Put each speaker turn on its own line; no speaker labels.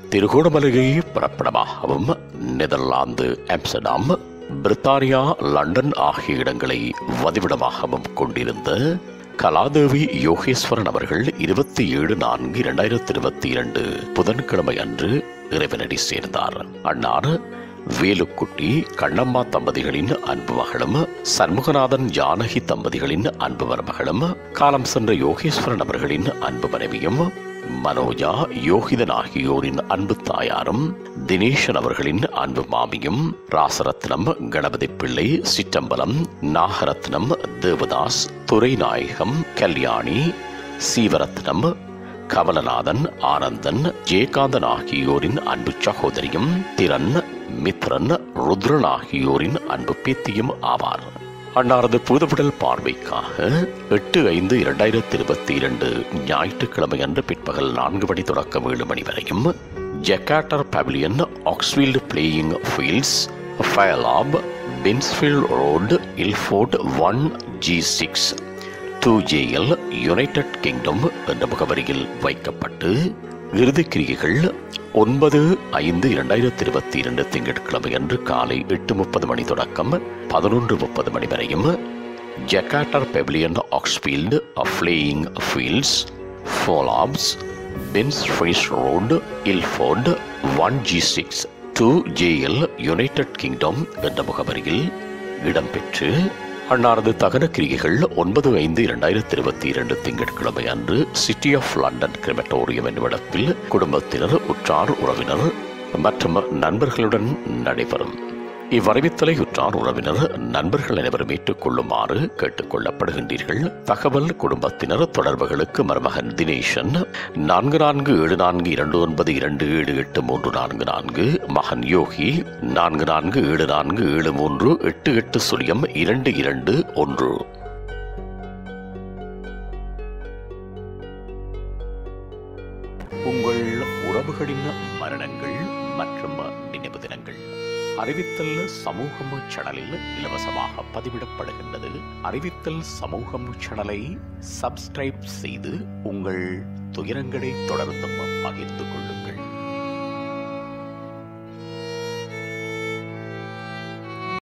திருகோணமலையை பிறப்பிடமாகவும் Netherlands Amsterdam பிரித்தானியா London ஆகிய இடங்களை வதிவிடமாகவும் கொண்டிருந்த கலாதேவி யோகேஸ்வரன் அவர்கள் இருபத்தி ஏழு நான்கு இரண்டாயிரத்தி இருபத்தி இரண்டு புதன்கிழமை அன்று இறைவனடி சேர்ந்தார் அன்னார் வேலுக்குட்டி கண்ணம்மா தம்பதிகளின் அன்பு மகளும் சண்முகநாதன் ஜானகி தம்பதிகளின் அன்பு மருமகளும் காலம் சென்ற யோகேஸ்வரன் அவர்களின் அன்பு மனைவியும் மனோஜா யோகிதன் ஆகியோரின் அன்பு தாயாரும் தினேஷன் அவர்களின் அன்பு மாமியும் ராசரத்னம் கணபதி பிள்ளை சிற்றம்பலம் நாகரத்னம் தேவதாஸ் துரைநாயகம் கல்யாணி சீவரத்னம் கமலநாதன் ஆனந்தன் ஜெயகாந்தன் ஆகியோரின் அன்பு சகோதரியும் திறன் மித்ரன் ருத்ரன் ஆகியோரின் அன்பு பேத்தியும் ஆவார் அன்னாரது புதுவிடல் பார்வைக்காக எட்டு ஐந்து இரண்டாயிரத்தி இருபத்தி இரண்டு ஞாயிற்றுக்கிழமை அன்று பிற்பகல் நான்கு மணி தொடக்கம் ஏழு மணி வரையும் Jack Carter pavilion Oakfield playing fields Fairlop பின்ஸ்ஃபீல்ட் road Ilford one G six two JL United Kingdom என்ற முகவரியில் வைக்கப்பட்டு இறுதிக் கிரிகைகள் ஒன்பது ஐந்து இரண்டாயிரத்தி இருபத்தி இரண்டு திங்கட்கிழமை அன்று காலை எட்டு முப்பது மணி தொடக்கம் பதினொன்று முப்பது மணி வரையும் Jack Carter pavilion Oakfield playing fields Fairlop பென்ஸ் ஃப்ரீஸ் road Ilford one G six two JL United Kingdom என்ற முகவரியில் இடம்பெற்று அன்னாரது தகன கிரிகைகள் ஒன்பது ஐந்து இரண்டாயிரத்தி இருபத்தி இரண்டு திங்கட்கிழமை அன்று சிட்டி ஆஃப் லண்டன் கிரிமட்டோரியம் என்னும் இடத்தில் குடும்பத்தினர் உற்றார் உறவினர் மற்றும் நண்பர்களுடன் நடைபெறும் இவ்வறிவித்தலை உற்றார் உறவினர் நண்பர்கள் அனைவரும் ஏற்றுக்கொள்ளுமாறு கேட்டுக் கொள்ளப்படுகின்றீர்கள் தகவல் குடும்பத்தினர் தொடர்புகளுக்கு மருமகன் தினேஷன் நான்கு நான்கு ஏழு நான்கு இரண்டு ஒன்பது இரண்டு ஏழு எட்டு மூன்று நான்கு நான்கு மகன் யோகி நான்கு நான்கு ஏழு நான்கு ஏழு மூன்று எட்டு எட்டு சுழியம் இரண்டு இரண்டு ஒன்று உங்கள் உறவுகளின் மரணங்கள் மற்றும் நினைவு தினங்கள் அறிவித்தல் சமூகம் சேனலில் இலவசமாக பதிவிடப்படுகின்றது அறிவித்தல் சமூகம் சேனலை சப்ஸ்கிரைப் செய்து உங்கள் துயரங்களை தொடர்ந்தும் பகிர்ந்து கொள்ளுங்கள்